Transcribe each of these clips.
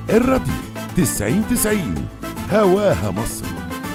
الراديو تسعين تسعين هواها مصر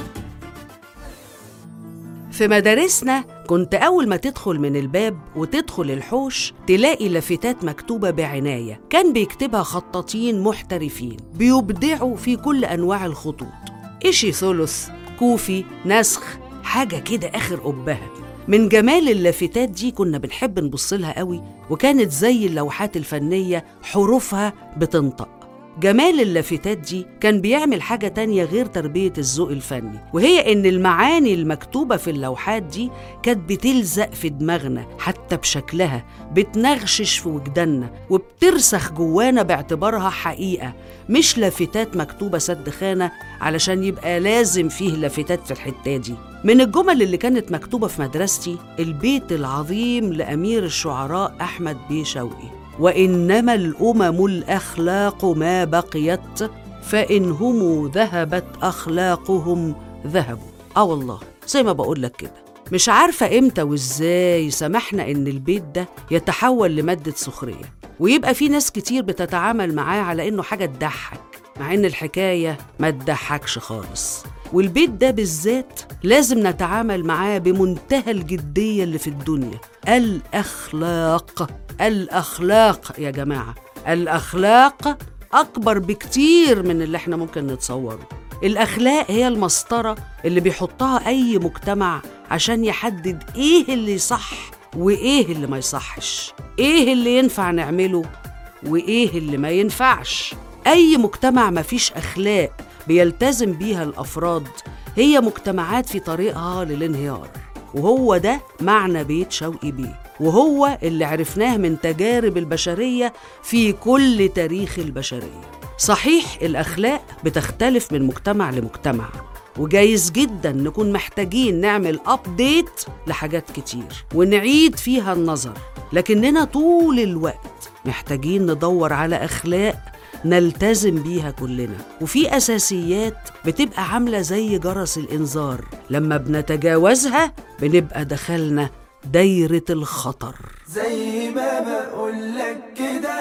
في مدارسنا كنت أول ما تدخل من الباب وتدخل الحوش تلاقي لافتات مكتوبة بعناية كان بيكتبها خطاطين محترفين بيبدعوا في كل أنواع الخطوط إشي ثلث كوفي نسخ حاجة كده آخر أبها من جمال اللافتات دي كنا بنحب نبص لها قوي وكانت زي اللوحات الفنية حروفها بتنطق جمال اللافتات دي كان بيعمل حاجة تانية غير تربية الذوق الفني وهي إن المعاني المكتوبة في اللوحات دي كانت بتلزق في دماغنا حتى بشكلها بتنغشش في وجداننا وبترسخ جوانا باعتبارها حقيقة مش لافتات مكتوبة سد خانة علشان يبقى لازم فيه لافتات في الحتة دي من الجمل اللي كانت مكتوبة في مدرستي البيت العظيم لأمير الشعراء أحمد بيه شوقي وانما الامم الاخلاق ما بقيت فان هم ذهبت اخلاقهم ذهبوا اه والله زي ما بقول لك كده مش عارفه امتى وازاي سمحنا ان البيت ده يتحول لماده سخريه ويبقى في ناس كتير بتتعامل معاه على انه حاجه تضحك مع ان الحكايه ما تضحكش خالص والبيت ده بالذات لازم نتعامل معاه بمنتهى الجديه اللي في الدنيا الاخلاق الاخلاق يا جماعه الاخلاق اكبر بكتير من اللي احنا ممكن نتصوره الاخلاق هي المسطره اللي بيحطها اي مجتمع عشان يحدد ايه اللي صح وايه اللي ما يصحش ايه اللي ينفع نعمله وايه اللي ما ينفعش اي مجتمع ما فيش اخلاق بيلتزم بيها الافراد هي مجتمعات في طريقها للانهيار وهو ده معنى بيت شوقي بيه وهو اللي عرفناه من تجارب البشريه في كل تاريخ البشريه صحيح الاخلاق بتختلف من مجتمع لمجتمع وجايز جدا نكون محتاجين نعمل ابديت لحاجات كتير ونعيد فيها النظر لكننا طول الوقت محتاجين ندور على اخلاق نلتزم بيها كلنا وفي اساسيات بتبقى عامله زي جرس الانذار لما بنتجاوزها بنبقى دخلنا دايره الخطر زي ما بقولك كده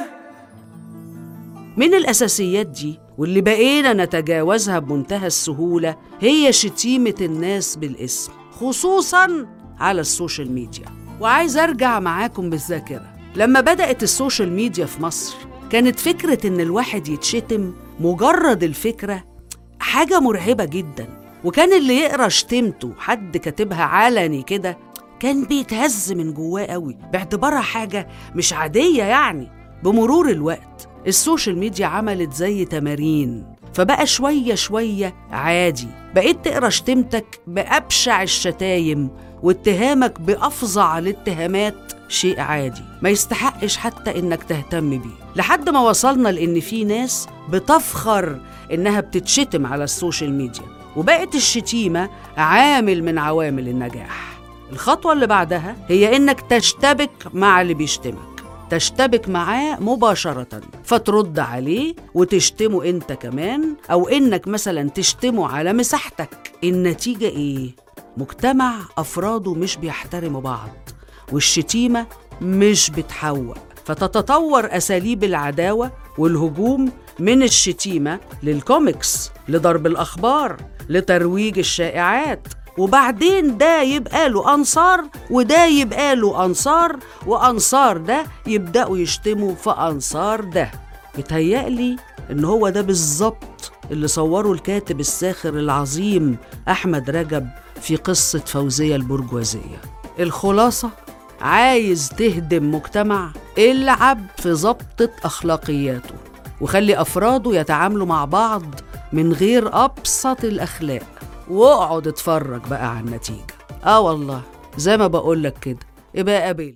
من الأساسيات دي واللي بقينا نتجاوزها بمنتهى السهولة هي شتيمة الناس بالاسم خصوصاً على السوشيال ميديا وعايز أرجع معاكم بالذاكرة لما بدأت السوشيال ميديا في مصر كانت فكرة إن الواحد يتشتم مجرد الفكرة حاجة مرعبة جدا وكان اللي يقرا شتمته حد كاتبها علني كده كان بيتهز من جواه قوي باعتبارها حاجة مش عادية يعني بمرور الوقت السوشيال ميديا عملت زي تمارين فبقى شوية شوية عادي بقيت تقرا شتمتك بأبشع الشتايم واتهامك بأفظع الاتهامات شيء عادي ما يستحقش حتى إنك تهتم بيه لحد ما وصلنا لإن في ناس بتفخر إنها بتتشتم على السوشيال ميديا وبقت الشتيمة عامل من عوامل النجاح الخطوة اللي بعدها هي إنك تشتبك مع اللي بيشتمك تشتبك معاه مباشرة فترد عليه وتشتمه انت كمان او انك مثلا تشتمه على مساحتك النتيجة ايه؟ مجتمع افراده مش بيحترموا بعض والشتيمة مش بتحوق فتتطور اساليب العداوة والهجوم من الشتيمة للكوميكس لضرب الاخبار لترويج الشائعات وبعدين ده يبقى له أنصار وده يبقى له أنصار وأنصار ده يبدأوا يشتموا في أنصار ده بتهيألي إن هو ده بالظبط اللي صوره الكاتب الساخر العظيم أحمد رجب في قصة فوزية البرجوازية الخلاصة عايز تهدم مجتمع العب في ضبطة أخلاقياته وخلي أفراده يتعاملوا مع بعض من غير أبسط الأخلاق واقعد اتفرج بقى على النتيجة اه والله زي ما بقولك كده ابقى قابل